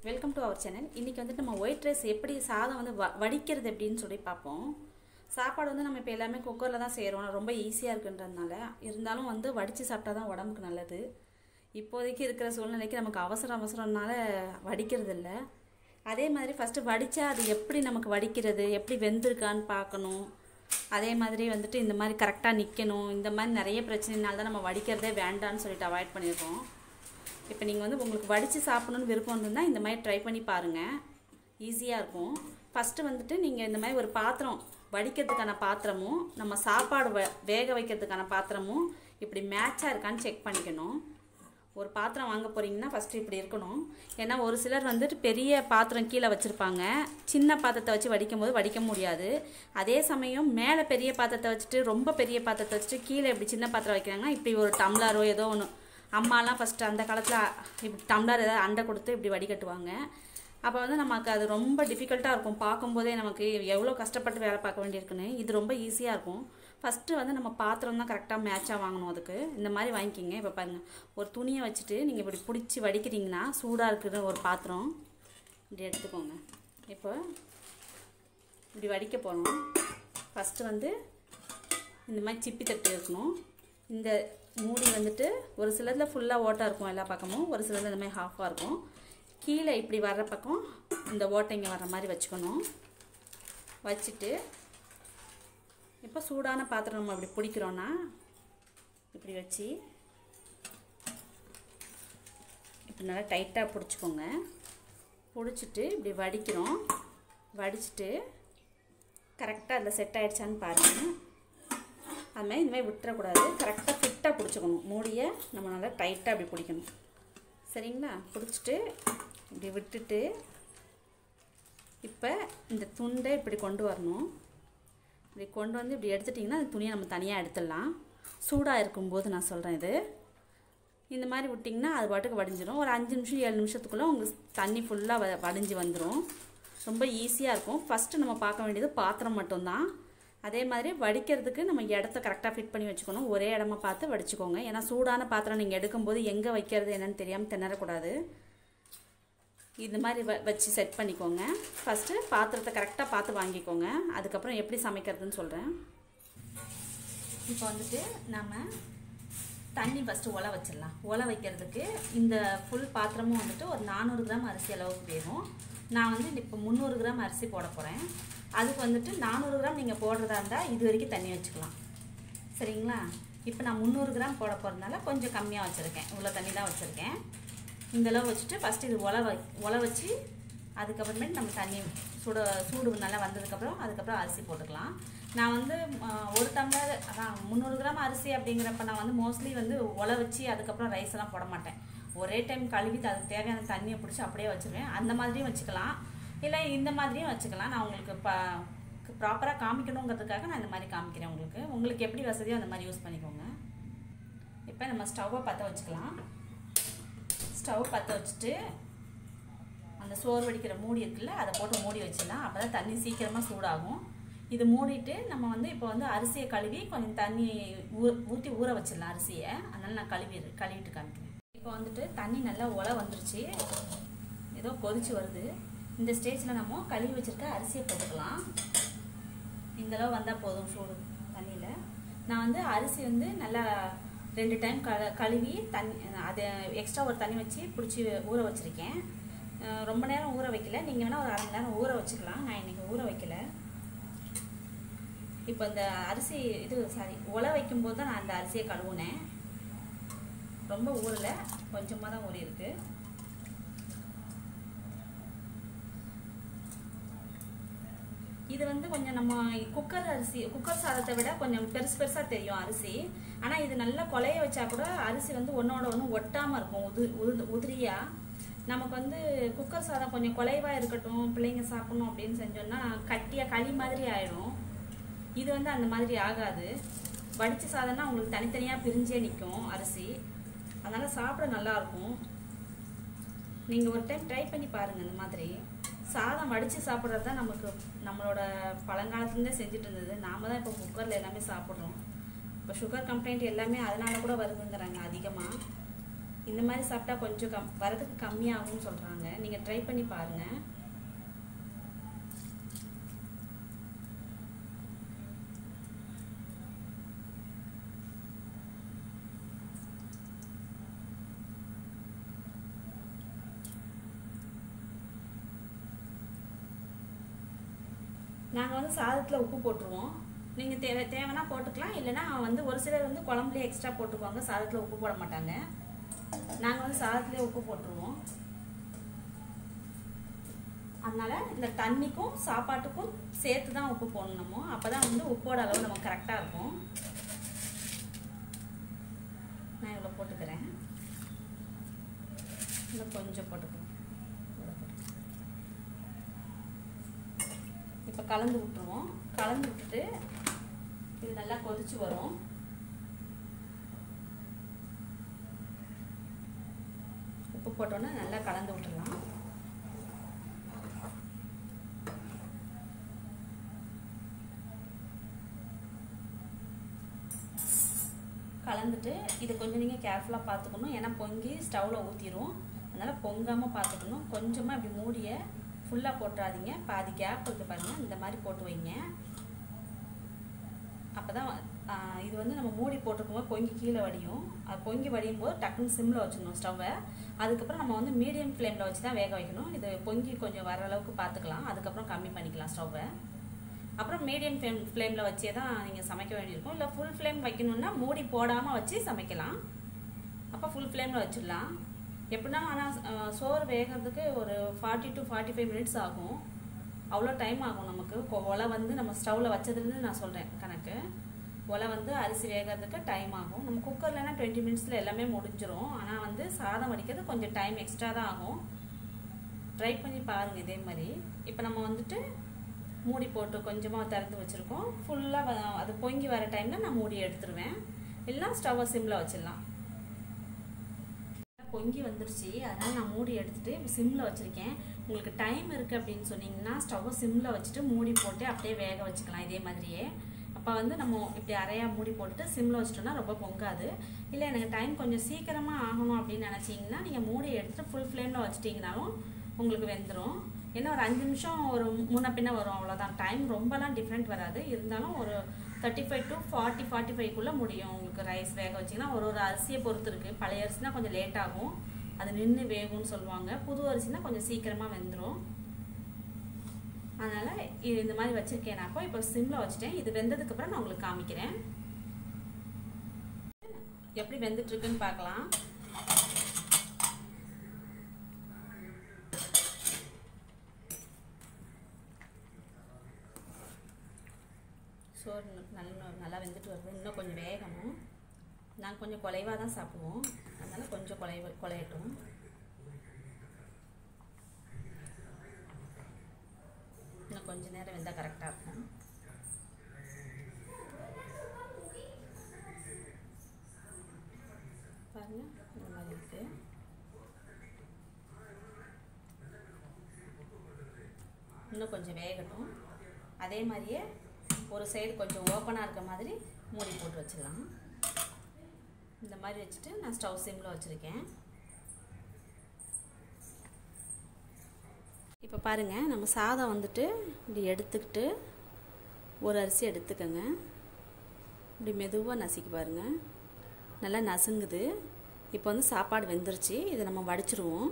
welcome to our channel இன்றைக்கி வந்துட்டு நம்ம ஒயிட் ரைஸ் எப்படி சாதம் வந்து வ வடிக்கிறது எப்படின்னு சொல்லி பார்ப்போம் சாப்பாடு வந்து நம்ம இப்போ எல்லாமே குக்கரில் தான் செய்கிறோம் ரொம்ப ஈஸியாக இருக்குன்றதுனால இருந்தாலும் வந்து வடித்து சாப்பிட்டா தான் உடம்புக்கு நல்லது இப்போதைக்கு இருக்கிற சூழ்நிலைக்கு நமக்கு அவசரம் அவசரம்னால வடிக்கிறது இல்லை அதே மாதிரி ஃபஸ்ட்டு வடித்தா அது எப்படி நமக்கு வடிக்கிறது எப்படி வெந்திருக்கான்னு பார்க்கணும் அதே மாதிரி வந்துட்டு இந்த மாதிரி கரெக்டாக நிற்கணும் இந்த மாதிரி நிறைய பிரச்சனைனால தான் நம்ம வடிக்கிறதே வேண்டான்னு சொல்லிட்டு அவாய்ட் பண்ணியிருக்கோம் இப்போ நீங்கள் வந்து உங்களுக்கு வடித்து சாப்பிடணும்னு விருப்பம் இருந்தால் இந்த மாதிரி ட்ரை பண்ணி பாருங்கள் ஈஸியாக இருக்கும் ஃபஸ்ட்டு வந்துட்டு நீங்கள் இந்த மாதிரி ஒரு பாத்திரம் வடிக்கிறதுக்கான பாத்திரமும் நம்ம சாப்பாடு வ வேக வைக்கிறதுக்கான பாத்திரமும் இப்படி மேட்சாக இருக்கான்னு செக் பண்ணிக்கணும் ஒரு பாத்திரம் வாங்க போகிறீங்கன்னா ஃபஸ்ட்டு இப்படி இருக்கணும் ஏன்னா ஒரு சிலர் வந்துட்டு பெரிய பாத்திரம் கீழே வச்சுருப்பாங்க சின்ன பாத்திரத்தை வச்சு வடிக்கும் போது வடிக்க முடியாது அதே சமயம் மேலே பெரிய பாத்திரத்தை வச்சுட்டு ரொம்ப பெரிய பாத்திரத்தை வச்சுட்டு கீழே இப்படி சின்ன பாத்திரம் வைக்கிறாங்கன்னா இப்படி ஒரு டம்ளரோ ஏதோ ஒன்று அம்மாலாம் ஃபஸ்ட்டு அந்த காலத்தில் இப்படி டம்ளர் ஏதாவது அண்டை கொடுத்து இப்படி வடிகட்டுவாங்க அப்போ வந்து நமக்கு அது ரொம்ப டிஃபிகல்ட்டாக இருக்கும் பார்க்கும்போதே நமக்கு எவ்வளோ கஷ்டப்பட்டு வேலை பார்க்க வேண்டியிருக்குன்னு இது ரொம்ப ஈஸியாக இருக்கும் ஃபஸ்ட்டு வந்து நம்ம பாத்திரம் தான் கரெக்டாக மேட்சாக வாங்கணும் அதுக்கு இந்த மாதிரி வாங்கிக்கிங்க இப்போ பாருங்கள் ஒரு துணியை வச்சுட்டு நீங்கள் இப்படி பிடிச்சி வடிக்கிறீங்கன்னா சூடாக இருக்கிற ஒரு பாத்திரம் இப்படி எடுத்துக்கோங்க இப்போ இப்படி வடிக்க போகிறோம் ஃபஸ்ட்டு வந்து இந்த மாதிரி சிப்பி தட்டு இருக்கணும் இந்த மூடி வந்துட்டு ஒரு சிலதில் ஃபுல்லாக ஓட்டாக இருக்கும் எல்லா பக்கமும் ஒரு சிலதில் இந்த மாதிரி ஹாஃபாக இருக்கும் கீழே இப்படி வர்ற பக்கம் இந்த ஓட்டைங்க வர்ற மாதிரி வச்சுக்கணும் வச்சுட்டு இப்போ சூடான பாத்திரம் நம்ம இப்படி பிடிக்கிறோன்னா இப்படி வச்சு இப்படி நல்லா டைட்டாக பிடிச்சிக்கோங்க பிடிச்சிட்டு இப்படி வடிக்கிறோம் வடிச்சிட்டு கரெக்டாக அதில் செட் ஆகிடுச்சான்னு பாருங்கள் அதுமாதிரி இந்த மாதிரி விட்டுறக்கூடாது கரெக்டாக ஃபிட்டாக பிடிச்சிக்கணும் மூடியை நம்ம நல்லா டைட்டாக அப்படி பிடிக்கணும் சரிங்களா பிடிச்சிட்டு இப்படி விட்டுட்டு இப்போ இந்த துண்டை இப்படி கொண்டு வரணும் இப்படி கொண்டு வந்து இப்படி எடுத்துட்டிங்கன்னா அந்த துணியை நம்ம தனியாக எடுத்துடலாம் சூடாக இருக்கும்போது நான் சொல்கிறேன் இது இந்த மாதிரி விட்டிங்கன்னா அது பாட்டுக்கு வடிஞ்சிடும் ஒரு அஞ்சு நிமிஷம் ஏழு நிமிஷத்துக்குள்ளே உங்களுக்கு தண்ணி ஃபுல்லாக வ வடிஞ்சு வந்துடும் ரொம்ப ஈஸியாக இருக்கும் ஃபஸ்ட்டு நம்ம பார்க்க வேண்டியது பாத்திரம் மட்டும்தான் அதே மாதிரி வடிக்கிறதுக்கு நம்ம இடத்த கரெக்டாக ஃபிட் பண்ணி வச்சுக்கணும் ஒரே இடமா பார்த்து வடிச்சுக்கோங்க ஏன்னா சூடான பாத்திரம் நீங்கள் எடுக்கும்போது எங்கே வைக்கிறது என்னன்னு தெரியாமல் திணறக்கூடாது இந்த மாதிரி வ வச்சு செட் பண்ணிக்கோங்க ஃபஸ்ட்டு பாத்திரத்தை கரெக்டாக பார்த்து வாங்கிக்கோங்க அதுக்கப்புறம் எப்படி சமைக்கிறதுன்னு சொல்கிறேன் இப்போ வந்துட்டு நம்ம தண்ணி ஃபஸ்ட்டு ஒலை வச்சிடலாம் ஒலை வைக்கிறதுக்கு இந்த ஃபுல் பாத்திரமும் வந்துட்டு ஒரு நானூறு கிராம் அரிசி அளவுக்கு வேணும் நான் வந்து இப்போ முந்நூறு கிராம் அரிசி போட போகிறேன் அதுக்கு வந்துட்டு நானூறு கிராம் நீங்கள் போடுறதா இருந்தால் இது வரைக்கும் தண்ணி வச்சுக்கலாம் சரிங்களா இப்போ நான் முந்நூறு கிராம் போட போகிறதுனால கொஞ்சம் கம்மியாக வச்சுருக்கேன் இவ்வளோ தண்ணி தான் வச்சுருக்கேன் இந்தளவு வச்சுட்டு ஃபஸ்ட்டு இது ஒலை வை ஒலை வச்சு அதுக்கப்புறமேட்டு நம்ம தண்ணி சுட சூடு நல்லா வந்ததுக்கப்புறம் அதுக்கப்புறம் அரிசி போட்டுக்கலாம் நான் வந்து ஒரு டம்ளர் அதான் முந்நூறு கிராம் அரிசி அப்படிங்கிறப்ப நான் வந்து மோஸ்ட்லி வந்து ஒலை வச்சு அதுக்கப்புறம் ரைஸ் எல்லாம் போட மாட்டேன் ஒரே டைம் கழுவி அதுக்கு தேவையான தண்ணியை பிடிச்சி அப்படியே வச்சுருவேன் அந்த மாதிரியும் வச்சுக்கலாம் இல்லை இந்த மாதிரியும் வச்சுக்கலாம் நான் உங்களுக்கு ப ப்ராப்பராக காமிக்கணுங்கிறதுக்காக நான் இந்த மாதிரி காமிக்கிறேன் உங்களுக்கு உங்களுக்கு எப்படி வசதியோ அந்த மாதிரி யூஸ் பண்ணிக்கோங்க இப்போ நம்ம ஸ்டவ்வை பற்ற வச்சுக்கலாம் ஸ்டவ் பற்ற வச்சுட்டு அந்த சோறு வடிக்கிற மூடி இருக்குல்ல அதை போட்டு மூடி வச்சிடலாம் அப்போ தான் தண்ணி சீக்கிரமாக சூடாகும் இது மூடிட்டு நம்ம வந்து இப்போ வந்து அரிசியை கழுவி கொஞ்சம் தண்ணி ஊ ஊற்றி ஊற வச்சிடலாம் அரிசியை அதனால் நான் கழுவி கழுவிட்டு காமிக்கிறேன் இப்போ வந்துட்டு தண்ணி நல்லா உலை வந்துருச்சு ஏதோ கொதிச்சு வருது இந்த ஸ்டேஜில் நம்ம கழுவி வச்சுருக்க அரிசியை போட்டுக்கலாம் இந்தளவு வந்தால் போதும் சூடு தண்ணியில் நான் வந்து அரிசி வந்து நல்லா ரெண்டு டைம் க கழுவி தண்ணி அதை எக்ஸ்ட்ரா ஒரு தண்ணி வச்சு பிடிச்சி ஊற வச்சுருக்கேன் ரொம்ப நேரம் ஊற வைக்கல நீங்கள் வேணால் ஒரு அரை மணி நேரம் ஊற வச்சுக்கலாம் நான் இன்றைக்கி ஊற வைக்கல இப்போ இந்த அரிசி இது சாரி உலை வைக்கும்போது தான் நான் அந்த அரிசியை கழுவுனேன் ரொம்ப ஊறல கொஞ்சமாக தான் ஊறி இருக்கு இது வந்து கொஞ்சம் நம்ம குக்கர் அரிசி குக்கர் சாதத்தை விட கொஞ்சம் பெருசு பெருசாக தெரியும் அரிசி ஆனால் இது நல்லா கொலைய வச்சா கூட அரிசி வந்து ஒன்றோட ஒன்று ஒட்டாமல் இருக்கும் உது உது உதிரியாக நமக்கு வந்து குக்கர் சாதம் கொஞ்சம் குலைவாக இருக்கட்டும் பிள்ளைங்க சாப்பிடணும் அப்படின்னு செஞ்சோன்னா கட்டியாக களி மாதிரி ஆயிடும் இது வந்து அந்த மாதிரி ஆகாது வடித்த சாதம்னா உங்களுக்கு தனித்தனியாக பிரிஞ்சே நிற்கும் அரிசி அதனால் சாப்பிட நல்லாயிருக்கும் நீங்கள் ஒரு டைம் ட்ரை பண்ணி பாருங்கள் இந்த மாதிரி சாதம் வடித்து சாப்பிட்றது தான் நமக்கு நம்மளோட பழங்காலத்துலேருந்தே செஞ்சுட்டு இருந்தது நாம் தான் இப்போ குக்கரில் எல்லாமே சாப்பிட்றோம் இப்போ சுகர் கம்ப்ளைண்ட் எல்லாமே அதனால கூட வருதுங்கிறாங்க அதிகமாக இந்த மாதிரி சாப்பிட்டா கொஞ்சம் கம் வரதுக்கு கம்மியாகும்னு சொல்கிறாங்க நீங்கள் ட்ரை பண்ணி பாருங்கள் நாங்கள் வந்து சாதத்தில் உப்பு போட்டுருவோம் நீங்கள் தேவை தேவைன்னா போட்டுக்கலாம் இல்லைன்னா வந்து ஒரு சிலர் வந்து குழம்புலேயே எக்ஸ்ட்ரா போட்டுக்குவாங்க சாதத்தில் உப்பு போட மாட்டாங்க நாங்கள் வந்து சாதத்துலேயே உப்பு போட்டுருவோம் அதனால இந்த தண்ணிக்கும் சாப்பாட்டுக்கும் சேர்த்து தான் உப்பு போடணுமோ அப்போ தான் வந்து உப்போட அளவு நமக்கு கரெக்டாக இருக்கும் நான் இவ்வளோ போட்டுக்கிறேன் இன்னும் கொஞ்சம் போட்டுக்கிறேன் இப்போ கலந்து விட்டுருவோம் கலந்து விட்டுட்டு இது நல்லா கொதிச்சு வரும் உப்பு போட்டோன்னே நல்லா கலந்து விட்டுடலாம் கலந்துட்டு இது கொஞ்சம் நீங்கள் கேர்ஃபுல்லாக பார்த்துக்கணும் ஏன்னா பொங்கி ஸ்டவ்வில் ஊற்றிடும் அதனால் பொங்காமல் பார்த்துக்கணும் கொஞ்சமாக இப்படி மூடிய ஃபுல்லாக போட்டுறாதீங்க பாதி கேப் இருக்குது பாருங்கள் இந்த மாதிரி போட்டு வைங்க அப்போ தான் இது வந்து நம்ம மூடி போட்டிருக்கும்போது பொங்கி கீழே வடியும் அது பொங்கி வடியும் போது டக்குன்னு சிம்மில் வச்சிடணும் ஸ்டவ்வை அதுக்கப்புறம் நம்ம வந்து மீடியம் ஃப்ளேமில் வச்சு தான் வேக வைக்கணும் இது பொங்கி கொஞ்சம் வர அளவுக்கு பார்த்துக்கலாம் அதுக்கப்புறம் கம்மி பண்ணிக்கலாம் ஸ்டவ்வை அப்புறம் மீடியம் ஃப்ளேம் ஃப்ளேமில் வச்சே தான் நீங்கள் சமைக்க வேண்டியிருக்கும் இல்லை ஃபுல் ஃப்ளேம் வைக்கணுன்னா மூடி போடாமல் வச்சு சமைக்கலாம் அப்போ ஃபுல் ஃப்ளேமில் வச்சிடலாம் எப்படின்னா ஆனால் சோறு வேகிறதுக்கு ஒரு forty to forty five minutes ஆகும் அவ்வளோ டைம் ஆகும் நமக்கு ஒலை வந்து நம்ம ஸ்டவ்வில் வச்சதுலேருந்து நான் சொல்கிறேன் கணக்கு ஒலை வந்து அரிசி வேகிறதுக்கு டைம் ஆகும் நம்ம குக்கர்லனா டுவெண்ட்டி மினிட்ஸில் எல்லாமே முடிஞ்சிரும் ஆனால் வந்து சாதம் வடிக்கிறது கொஞ்சம் டைம் எக்ஸ்ட்ரா தான் ஆகும் ட்ரை பண்ணி பாருங்கள் இதே மாதிரி இப்போ நம்ம வந்துட்டு மூடி போட்டு கொஞ்சமாக திறந்து வச்சுருக்கோம் ஃபுல்லாக அது பொங்கி வர டைமில் நான் மூடி எடுத்துருவேன் இல்லைனா ஸ்டவ்வை சிம்மில் வச்சிடலாம் பொங்கி வந்துருச்சு அதனால் நான் மூடி எடுத்துகிட்டு சிம்மில் வச்சுருக்கேன் உங்களுக்கு டைம் இருக்குது அப்படின்னு சொன்னீங்கன்னா ஸ்டவ்வை சிம்மில் வச்சுட்டு மூடி போட்டு அப்படியே வேக வச்சுக்கலாம் இதே மாதிரியே அப்போ வந்து நம்ம இப்படி அரையாக மூடி போட்டுட்டு சிம்மில் வச்சிட்டோம்னா ரொம்ப பொங்காது இல்லை எனக்கு டைம் கொஞ்சம் சீக்கிரமாக ஆகணும் அப்படின்னு நினச்சிங்கன்னா நீங்கள் மூடி எடுத்துகிட்டு ஃபுல் ஃப்ளேமில் வச்சிட்டிங்கனாலும் உங்களுக்கு வெந்துடும் ஏன்னா ஒரு அஞ்சு நிமிஷம் ஒரு முன்ன பின்ன வரும் அவ்வளோதான் டைம் ரொம்பலாம் டிஃப்ரெண்ட் வராது இருந்தாலும் ஒரு thirty five to forty forty ஃபைவ்க்குள்ளே முடியும் உங்களுக்கு ரைஸ் வேக வச்சிங்கன்னா ஒரு ஒரு அரிசியை பொறுத்து இருக்குது பழைய அரிசினா கொஞ்சம் லேட் ஆகும் அது நின்று வேகும்னு சொல்லுவாங்க புது அரிசினா கொஞ்சம் சீக்கிரமாக வெந்துடும் அதனால் இது இந்த மாதிரி வச்சுருக்கேன் நான் அப்போ இப்போ சிம்மில் வச்சுட்டேன் இது வெந்ததுக்கப்புறம் நான் உங்களுக்கு காமிக்கிறேன் எப்படி வெந்துட்டுருக்குன்னு பார்க்கலாம் சோறு நல்லா நல்லா வெந்துட்டு வருது இன்னும் கொஞ்சம் வேகணும் நாங்கள் கொஞ்சம் குலைவாக தான் சாப்பிடுவோம் அதனால் கொஞ்சம் குலைவ குலையட்டும் இன்னும் கொஞ்சம் நேரம் வெந்தால் கரெக்டாக இருக்கும் பாருங்கள் இந்த மாதிரி இருக்குது இன்னும் கொஞ்சம் வேகட்டும் அதே மாதிரியே ஒரு சைடு கொஞ்சம் ஓப்பனாக இருக்க மாதிரி மூடி போட்டு வச்சிடலாம் இந்த மாதிரி வச்சுட்டு நான் ஸ்டவ் சிம்மில் வச்சுருக்கேன் இப்போ பாருங்கள் நம்ம சாதம் வந்துட்டு இப்படி எடுத்துக்கிட்டு ஒரு அரிசி எடுத்துக்கோங்க இப்படி மெதுவாக நசுக்கி பாருங்கள் நல்லா நசுங்குது இப்போ வந்து சாப்பாடு வெந்துருச்சு இதை நம்ம வடிச்சிருவோம்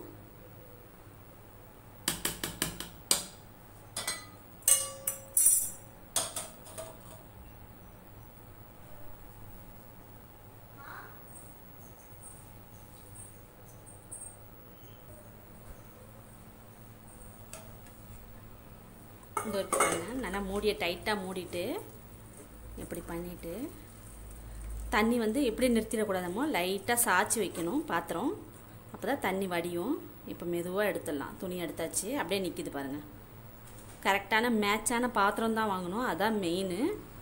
இந்த ஒரு பாருங்க நல்லா மூடியை டைட்டாக மூடிட்டு இப்படி பண்ணிவிட்டு தண்ணி வந்து எப்படி நிறுத்திடக்கூடாதமோ லைட்டாக சாய்ச்சி வைக்கணும் பாத்திரம் அப்போ தான் தண்ணி வடியும் இப்போ மெதுவாக எடுத்துடலாம் துணி எடுத்தாச்சு அப்படியே நிற்கிது பாருங்கள் கரெக்டான மேட்சான பாத்திரம் தான் வாங்கணும் அதான் மெயின்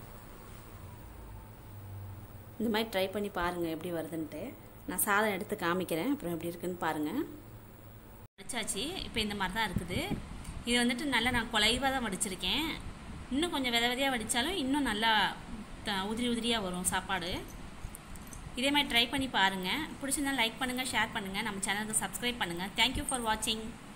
இந்த மாதிரி ட்ரை பண்ணி பாருங்கள் எப்படி வருதுன்ட்டு நான் சாதம் எடுத்து காமிக்கிறேன் அப்புறம் எப்படி இருக்குன்னு பாருங்கள் வச்சாச்சு இப்போ இந்த மாதிரி தான் இருக்குது இது வந்துட்டு நல்லா நான் குலைவாக தான் வடிச்சிருக்கேன் இன்னும் கொஞ்சம் வித விதையாக வடித்தாலும் இன்னும் நல்லா த உதிரி உதிரியாக வரும் சாப்பாடு இதே மாதிரி ட்ரை பண்ணி பாருங்கள் பிடிச்சிருந்தா லைக் பண்ணுங்கள் ஷேர் பண்ணுங்கள் நம்ம சேனலுக்கு சப்ஸ்கிரைப் பண்ணுங்கள் தேங்க்யூ ஃபார் வாட்சிங்